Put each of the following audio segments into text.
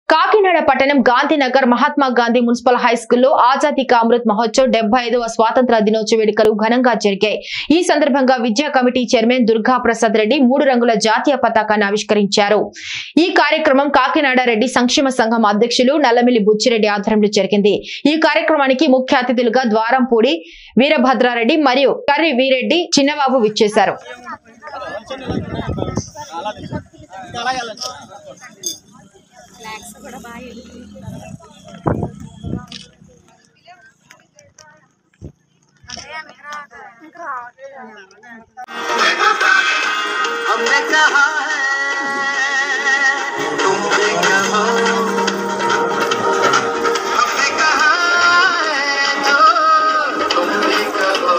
కాకినాడ పట్టణం Gandhinagar Mahatma Gandhi municipal high స్కూల్లో ఆజాదీ కా అమృత్ మహోత్సవ్ డెబ్బై ఐదవ స్వాతంత్ర దినోత్సవ వేడుకలు ఘనంగా జరిగాయి ఈ సందర్భంగా విద్యా కమిటీ చైర్మన్ దుర్గా ప్రసాద్ రెడ్డి మూడు రంగుల జాతీయ పతాకాన్ని ఆవిష్కరించారు ఈ కార్యక్రమం కాకినాడ రెడ్డి సంక్షేమ సంఘం అధ్యక్షులు నల్లమిల్లి బుచ్చిరెడ్డి ఆధ్వర్యంలో జరిగింది ఈ కార్యక్రమానికి ముఖ్య అతిథులుగా ద్వారంపూడి వీరభద్రారెడ్డి మరియు కర్రి వీరెడ్డి చిన్నబాబు విచ్చేశారు हमने कहा है तुम भी कहो हमने कहा है जो तुम भी कहो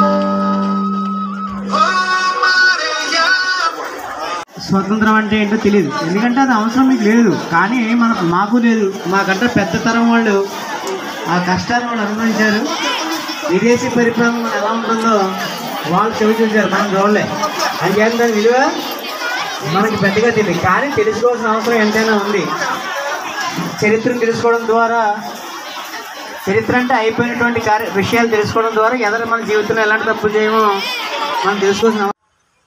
ओ मारे यार స్వతంత్రం అంటే ఏంటో తెలియదు ఎందుకంటే అది అవసరం మీకు లేదు కానీ మన మాకు లేదు మాకంటే పెద్ద తరం వాళ్ళు ఆ కష్టాన్ని వాళ్ళు అనుభవించారు విదేశీ పరిపాలన మన ఎలా ఉంటుందో వాళ్ళు చెవి చూశారు మనం చూడలే అందుచేత దాని విలువ మనకి పెద్దగా తెలియదు కానీ తెలుసుకోవాల్సిన అవసరం ఎంతైనా ఉంది చరిత్రను తెలుసుకోవడం ద్వారా చరిత్ర అంటే అయిపోయినటువంటి కార్య విషయాలు తెలుసుకోవడం ద్వారా ఎదరు మన జీవితంలో ఎలాంటి తప్పు చేయమో మనం తెలుసుకోవాల్సిన అవసరం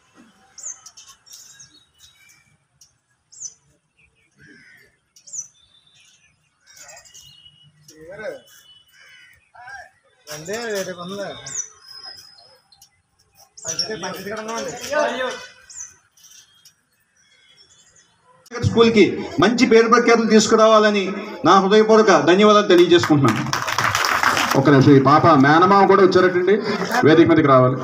స్కూల్ కి మంచి పేరు ప్రఖ్యాతులు తీసుకురావాలని నా హృదయపూర్వక ధన్యవాదాలు తెలియజేసుకుంటున్నాను ఒక నిమిషం ఈ పాప మేనమామ కూడా వచ్చారటండి వేదిక మీదకి రావాలి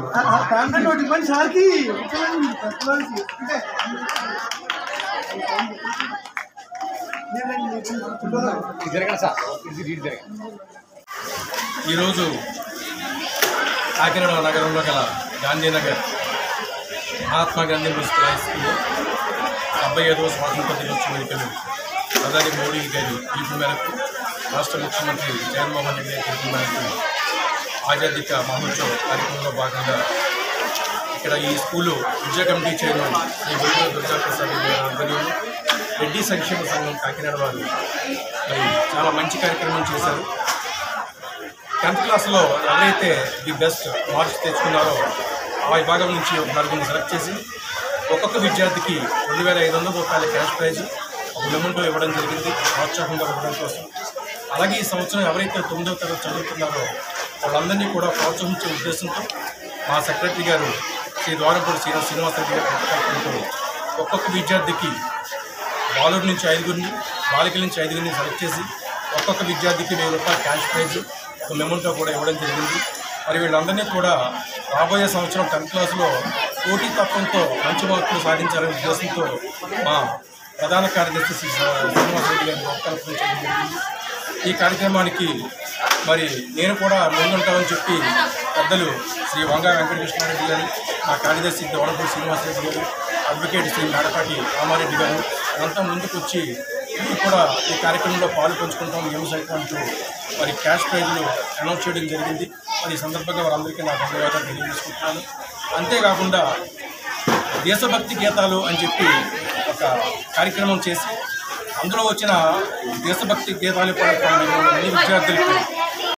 ఈరోజు కాకినాడ నగరంలో గల గాంధీనగర్ మహాత్మా గాంధీ మున్సిపల్ హై స్కూల్లో డెబ్బై ఐదవ స్వాతంత్ర దినోత్సవ వేడుకలు ప్రధాని మోడీ గారి పిలుపు మేరకు రాష్ట్ర ముఖ్యమంత్రి జగన్మోహన్ రెడ్డి గారి పిలుపు మేరకు ఆజాదీ కా మహోత్సవ్ కార్యక్రమంలో భాగంగా ఇక్కడ ఈ స్కూలు విద్యా కమిటీ చైర్మన్ శ్రీ గురుగా దుర్గాప్రసాద్ రెడ్డి గారి ఆధ్వర్యంలో రెడ్డి సంక్షేమ సంఘం కాకినాడ వారు మరి చాలా మంచి కార్యక్రమం చేశారు టెన్త్ క్లాస్లో ఎవరైతే ది బెస్ట్ మార్క్స్ తెచ్చుకున్నారో ఆ విభాగం నుంచి ఒక నలుగురిని సెలెక్ట్ చేసి ఒక్కొక్క విద్యార్థికి రెండు వేల ఐదు వందల రూపాయల క్యాష్ ప్రైజ్ ఒక మెమెంటో ఇవ్వడం జరిగింది ప్రోత్సాహంగా ఇవ్వడం కోసం అలాగే ఈ సంవత్సరం ఎవరైతే తొమ్మిదవ తరగతి చదువుతున్నారో వాళ్ళందరినీ కూడా ప్రోత్సహించే ఉద్దేశంతో మా సెక్రటరీ గారు శ్రీ ద్వారంపూడి శ్రీనివాస శ్రీనివాసరెడ్డి గారు ప్రతిపాదనతో ఒక్కొక్క విద్యార్థికి బాలుడి నుంచి ఐదుగురిని బాలికల నుంచి ఐదుగురిని సెలెక్ట్ చేసి ఒక్కొక్క విద్యార్థికి వెయ్యి రూపాయల క్యాష్ ప్రైజ్ ఒక మెమెంటో కూడా ఇవ్వడం జరిగింది మరి వీళ్ళందరినీ కూడా రాబోయే సంవత్సరం టెన్త్ క్లాస్లో పోటీ తత్వంతో మంచి మార్కులు సాధించాలనే ఉద్దేశంతో మా ప్రధాన కార్యదర్శి శ్రీ శ్రీనివాసరెడ్డి గారిని రూపకల్పన చేయడం జరిగింది ఈ కార్యక్రమానికి మరి నేను కూడా ముందుంటామని చెప్పి పెద్దలు శ్రీ వంగ వెంకటకృష్ణారెడ్డి గారు మా కార్యదర్శి దోడపూడి శ్రీనివాసరెడ్డి గారు అడ్వకేట్ శ్రీ మేడపాటి రామారెడ్డి గారు అంతా ముందుకు వచ్చి మీరు కూడా ఈ కార్యక్రమంలో పాలు పంచుకుంటాం మేము సైతం అంటూ మరి క్యాష్ ప్రైజ్లు అనౌన్స్ చేయడం జరిగింది మరి ఈ సందర్భంగా వారందరికీ నా ధన్యవాదాలు తెలియజేసుకుంటున్నాను అంతేకాకుండా దేశభక్తి గీతాలు అని చెప్పి ఒక కార్యక్రమం చేసి అందులో వచ్చిన దేశభక్తి గీతాలు కూడా కొన్ని అన్ని విద్యార్థులకు